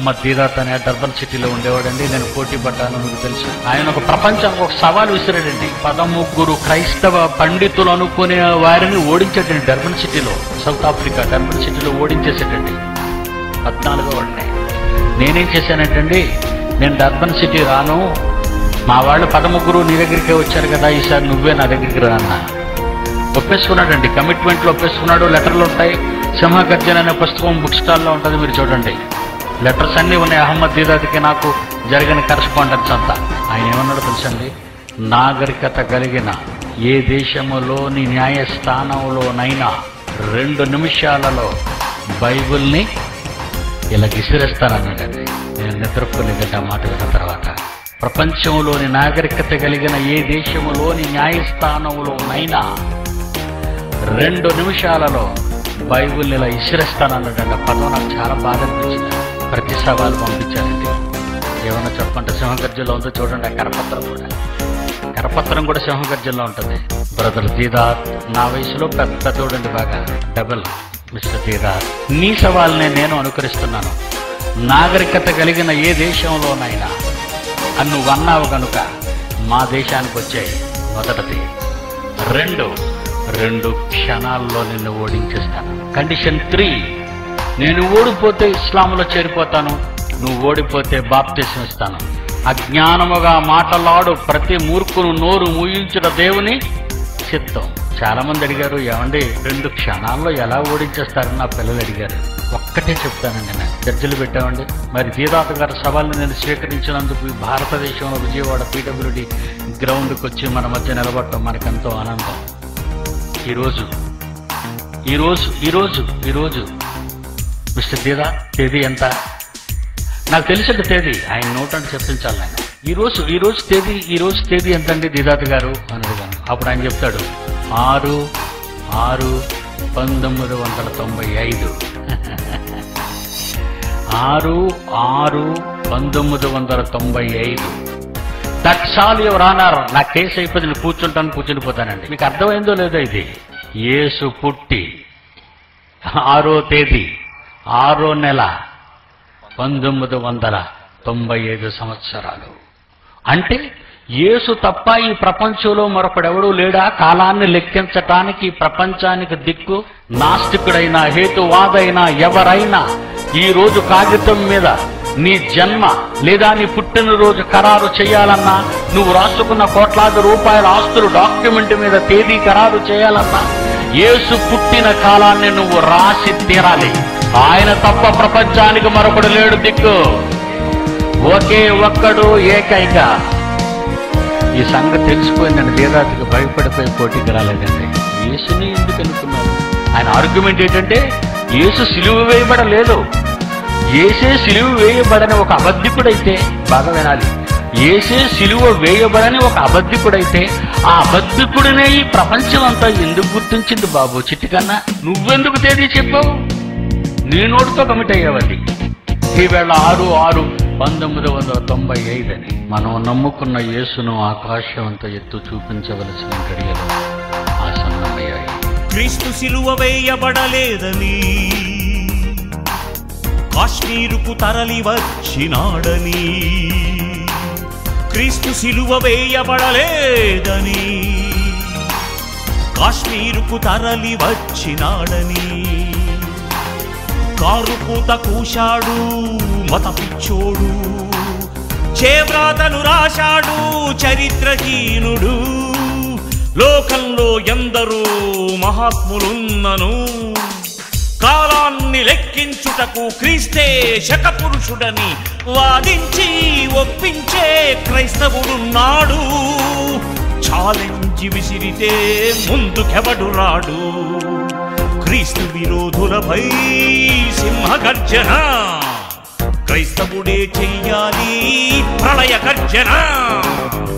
అహ్మద్ దీదాత్ అనే డర్బన్ సిటీలో ఉండేవాడండి నేను పోటీ పడ్డాను మీకు తెలుసు ఆయన ఒక ప్రపంచానికి ఒక సవాల్ విసిరాడండి పదముగ్గురు క్రైస్తవ పండితులు అనుకునే వారిని ఓడించాడండి డర్బన్ సిటీలో సౌత్ ఆఫ్రికా డర్బన్ సిటీలో ఓడించేసాడండి పద్నాలుగో వాడిని నేనేం చేశానంటండి నేను డర్బన్ సిటీ రాను మా వాళ్ళు పదముగ్గురు నీ దగ్గరికే వచ్చారు కదా ఈసారి నువ్వే నా దగ్గరికి రా అన్నా ఒప్పేసుకున్నాడండి కమిట్మెంట్లు ఒప్పేసుకున్నాడు లెటర్లు ఉంటాయి సింహగర్జన అనే పుస్తకం బుక్ స్టాల్లో ఉంటుంది మీరు చూడండి లెటర్స్ అన్నీ ఉన్నాయి అహ్మద్ దీదాదికి నాకు జరిగిన కరస్పాండెన్స్ అంతా ఆయన ఏమన్నాడు తెలుసండి నాగరికత కలిగిన ఏ దేశములోని న్యాయస్థానంలోనైనా రెండు నిమిషాలలో బైబిల్ని ఇలా విసిరేస్తానన్నాడండి నేను నిద్రపోలేదంటే ఆ మాట విన్న తర్వాత ప్రపంచంలోని నాగరికత కలిగిన ఏ దేశములోని న్యాయస్థానంలోనైనా రెండు నిమిషాలలో బైబుల్ ఇలా ఇసిరేస్తానన్నాడండి ఆ పదం నాకు చాలా బాధ అనిపించింది ప్రతి సవాలు పంపించారండి ఏమన్నా చెప్పంటే సింహగర్జంలో ఉందో చూడండి ఆ కరపత్రం కూడా కరపత్రం కూడా సింహగర్జంలో ఉంటుంది బ్రదర్ దీదాత్ నా వయసులో పెద్ద చూడండి బాగా డబుల్ మిస్టర్ దీదాత్ నీ సవాల్నే నేను అనుకరిస్తున్నాను నాగరికత కలిగిన ఏ దేశంలోనైనా అని నువ్వు అన్నావు కనుక మా దేశానికి వచ్చాయి మొదటిది రెండు రెండు క్షణాల్లో నిన్ను ఓడించేస్తాను కండిషన్ త్రీ నేను ఓడిపోతే ఇస్లాంలో చేరిపోతాను నువ్వు ఓడిపోతే బాప్తిసం ఇస్తాను అజ్ఞానముగా మాటలాడు ప్రతి మూర్ఖును నోరు మూయించుట దేవుని చిత్తం చాలా మంది అడిగారు ఏమండి రెండు క్షణాల్లో ఎలా ఓడించేస్తారని నా పిల్లలు అడిగారు ఒక్కటే చెప్తానండి నేను చర్చలు పెట్టామండి మరి దీదాత గారి సవాల్ని నేను స్వీకరించినందుకు ఈ భారతదేశంలో విజయవాడ పీడబ్ల్యూడి గ్రౌండ్కి వచ్చి మన మధ్య నిలబడటం మనకెంతో ఆనందం ఈరోజు ఈరోజు ఈరోజు ఈరోజు మిస్టర్ దీదా తేదీ ఎంత నాకు తెలిసిన తేదీ ఆయన నోట్ అంటే చెప్పించాలి ఆయన ఈ రోజు ఈ రోజు తేదీ ఈ రోజు తేదీ ఎంత అండి దిదాత్ గారు అని అడిగాను అప్పుడు ఆయన చెప్తాడు ఆరు ఆరు పంతొమ్మిది వందల తొంభై ఐదు ఆరు ఆరు పంతొమ్మిది వందల తొంభై ఐదు దట్స్ ఆల్ యువర్ ఆనర్ నా కేసు అయిపోయింది నేను కూర్చుంటాను కూర్చుని పోతానండి మీకు అర్థమైందో లేదో ఇది యేసు పుట్టి ఆరో తేదీ ఆరో నెల పంతొమ్మిది వందల తొంభై ఐదు సంవత్సరాలు అంటే యేసు తప్ప ఈ ప్రపంచంలో మరొకడెవడూ లేడా కాలాన్ని లెక్కించటానికి ఈ ప్రపంచానికి దిక్కు నాస్తికుడైనా హేతువాదైనా ఎవరైనా ఈ రోజు కాగితం మీద నీ జన్మ లేదా నీ పుట్టినరోజు ఖరారు చేయాలన్నా నువ్వు రాసుకున్న కోట్లాది రూపాయల ఆస్తులు డాక్యుమెంట్ మీద తేదీ ఖరారు చేయాలన్నా యేసు పుట్టిన కాలాన్ని నువ్వు రాసి తీరాలి ఆయన తప్ప ప్రపంచానికి మరొకడు లేడు దిక్కు ఒకే ఒక్కడు ఏకైక ఈ సంగతి తెలిసిపోయిందండి వేదాతికి భయపడిపోయి పోటీకి రాలేదండి యేసుని ఎందుకు అనుకున్నారు ఆయన ఆర్గ్యుమెంట్ ఏంటంటే యేసు సిలువ వేయబడలేదు ఏసే సిలువ వేయబడని ఒక అబద్ధికుడైతే బాగా వినాలి ఏసే సిలువ వేయబడని ఒక అబద్ధికుడైతే ఆ అబద్ధికుడినే ఈ ప్రపంచం అంతా ఎందుకు గుర్తించింది బాబు చిట్టికన్నా నువ్వెందుకు తేదీ చెప్పావు నీ నోటితో కమిట్ అయ్యావది ఈవేళ ఆరు ఆరు పంతొమ్మిది వందల తొంభై ఐదని మనం నమ్ముకున్న యేసును ఆకాశం అంత ఎత్తు చూపించవలసిన గడియలు ఆసన్నమయ్యాయి క్రీస్తు సిలువ వేయబడలేదని కాశ్మీరుకు తరలి వచ్చినాడని క్రీస్తు సిలువ వేయబడలేదని కాశ్మీరుకు తరలి వచ్చినాడని కారు పూత కూశాడు మత పిచ్చోడు చేవ్రాతను రాశాడు చరిత్రహీనుడు లోకంలో ఎందరో మహాత్ములున్నను కాలాన్ని లెక్కించుటకు క్రీస్తే శకపురుషుడని వాదించి ఒప్పించే క్రైస్తవుడున్నాడు ఛాలెంజ్ విసిరితే ముందుకెవడు రాడు క్రీస్తు విరోధులపై సింహగర్జన క్రైస్తవుడే చెయ్యాలి ప్రళయ గర్జన